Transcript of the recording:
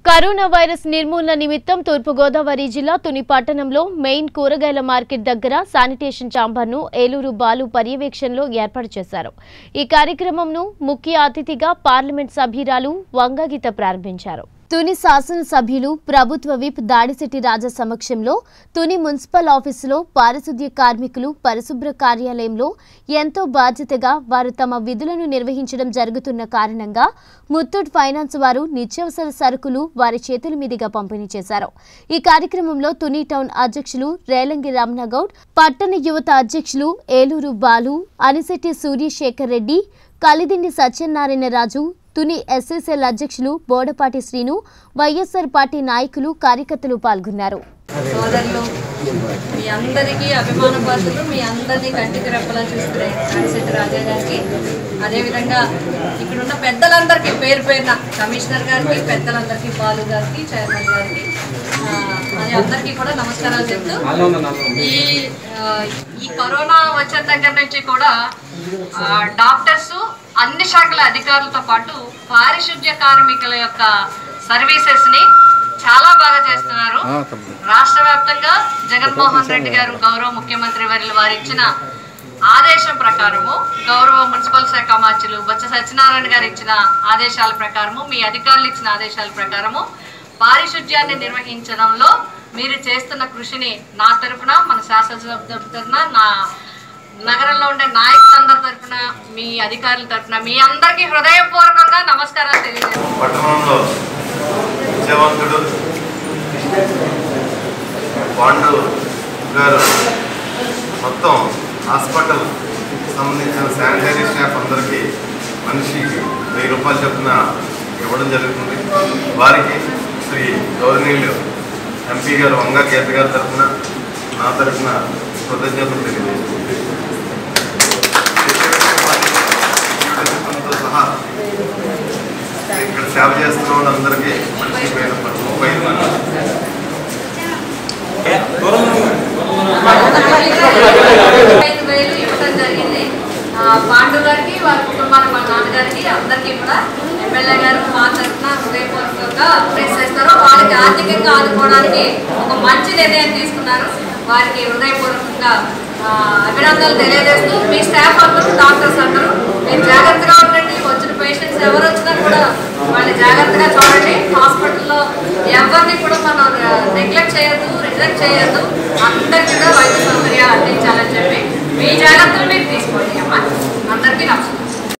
corona virus నిర్మూలన నిమిత్తం తూర్పుగోదావరి జిల్లా తుని పట్టణంలో మెయిన్ కూరగాయల మార్కెట్ దగ్గర శానిటేషన్ ఛాంబర్ను ఏలూరు బాలు పర్యవేక్షణలో ఏర్పాటు చేశారు ఈ కార్యక్రమంను ముఖ్య అతిథిగా పార్లమెంట్ సభ్యురాలు వంగగీత ప్రారంభించారు తుని శాసనసభ్యులు ప్రభుత్వ విప్ దాడిశెట్టి రాజా సమక్షంలో తుని మున్సిపల్ ఆఫీసులో పారిశుద్ధ్య కార్మికులు పరిశుభ్ర కార్యాలయంలో ఎంతో బాధ్యతగా వారు తమ విధులను నిర్వహించడం జరుగుతున్న కారణంగా ముత్తూట్ ఫైనాన్స్ వారు నిత్యావసర సరుకులు వారి చేతుల మీదుగా పంపిణీ చేశారు ఈ కార్యక్రమంలో తుని టౌన్ అధ్యక్షులు రేలంగి రమణగౌడ్ పట్టణ యువత అధ్యక్షులు ఏలూరు బాలు అనిశెట్టి సూర్యశేఖర్ రెడ్డి కలిదిండి సత్యనారాయణ రాజు తుని ఎస్ఎస్ఎల్ అధ్యక్షులు బోడపాటి శ్రీను వైఎస్ఆర్ పార్టీ నాయకులు కార్యకర్తలు పాల్గొన్నారు సోదరులు మీ అందరికీ అభిమాన పాత్రలు మీ అందరినీ కంటికి రెప్పలా చూసుకునే నడిశెట్టి రాజా గారికి అదేవిధంగా ఇక్కడ ఉన్న పెద్దలందరికీ పేరు పేరున కమిషనర్ గారికి పెద్దలందరికీ బాలు గారికి చైర్మన్ గారికి ఆ, అది అందరికీ కూడా నమస్కారాలు చెప్తూ ఈ ఆ, ఈ కరోనా వచ్చిన దగ్గర నుంచి కూడా ఆ, డాక్టర్స్ అన్ని శాఖల అధికారులతో పాటు పారిశుద్ధ్య కార్మికుల యొక్క సర్వీసెస్ ని చాలా బాగా చేస్తున్నారు రాష్ట్ర వ్యాప్తంగా జగన్మోహన్ రెడ్డి గారు గౌరవ ముఖ్యమంత్రి వర్యులు వారు ఇచ్చిన ఆదేశం ప్రకారము గౌరవ మున్సిపల్ శాఖ మార్చులు బొత్స సత్యనారాయణ గారు ఇచ్చిన ఆదేశాల ప్రకారము మీ అధికారులు ఇచ్చిన ఆదేశాల ప్రకారము పారిశుధ్యాన్ని నిర్వహించడంలో మీరు చేస్తున్న కృషిని నా తరపున మన శాసనసభ తరపున నా నగరంలో ఉండే నాయకులందరి తరపున మీ అధికారుల తరపున మీ అందరికీ హృదయపూర్వకంగా నమస్కారాలు తెలియజేస్తాను పట్టణంలో విజయవంతుడు పాండు గారు మొత్తం హాస్పిటల్ సంబంధించిన శానిటరీ స్టాఫ్ అందరికీ మనిషికి వెయ్యి రూపాయలు చొప్పున ఇవ్వడం జరుగుతుంది వారికి శ్రీ గౌరవనీయులు ఎంపీ గారు వంగ గీత గారి తరఫున నా తరఫున కృతజ్ఞతలు తెలియజేస్తుంది సహా ఇక్కడ సేవ చేస్తున్న వాళ్ళందరికీ మనిషి పైన ముప్పై ఐదు మంది ఐదు వేలు ఇవ్వడం జరిగింది ఆ, పాండు గారికి వారి కుటుంబానికి మా నాన్నగారికి అందరికీ కూడా ఎమ్మెల్యే గారు మా తరఫున హృదయపూర్వకంగా ప్రెస్ చేస్తారు వాళ్ళకి ఆర్థికంగా ఆదుకోవడానికి ఒక మంచి నిర్ణయం తీసుకున్నారు వారికి హృదయపూర్వకంగా ఆ, అభినందనలు తెలియజేస్తూ మీ స్టాఫ్ అందరూ డాక్టర్స్ అందరూ మీరు జాగ్రత్తగా ఉండండి వచ్చిన పేషెంట్స్ ఎవరు వచ్చినా కూడా వాళ్ళని జాగ్రత్తగా చూడండి హాస్పిటల్లో ఎవరిని కూడా మనం నెగ్లెక్ట్ చేయొద్దు రిజెక్ట్ చేయొద్దు అందరికీ కూడా వైద్య సౌకర్యాలు అందించాలని చెప్పి మీ జాగ్రత్తలు మీరు తీసుకోండి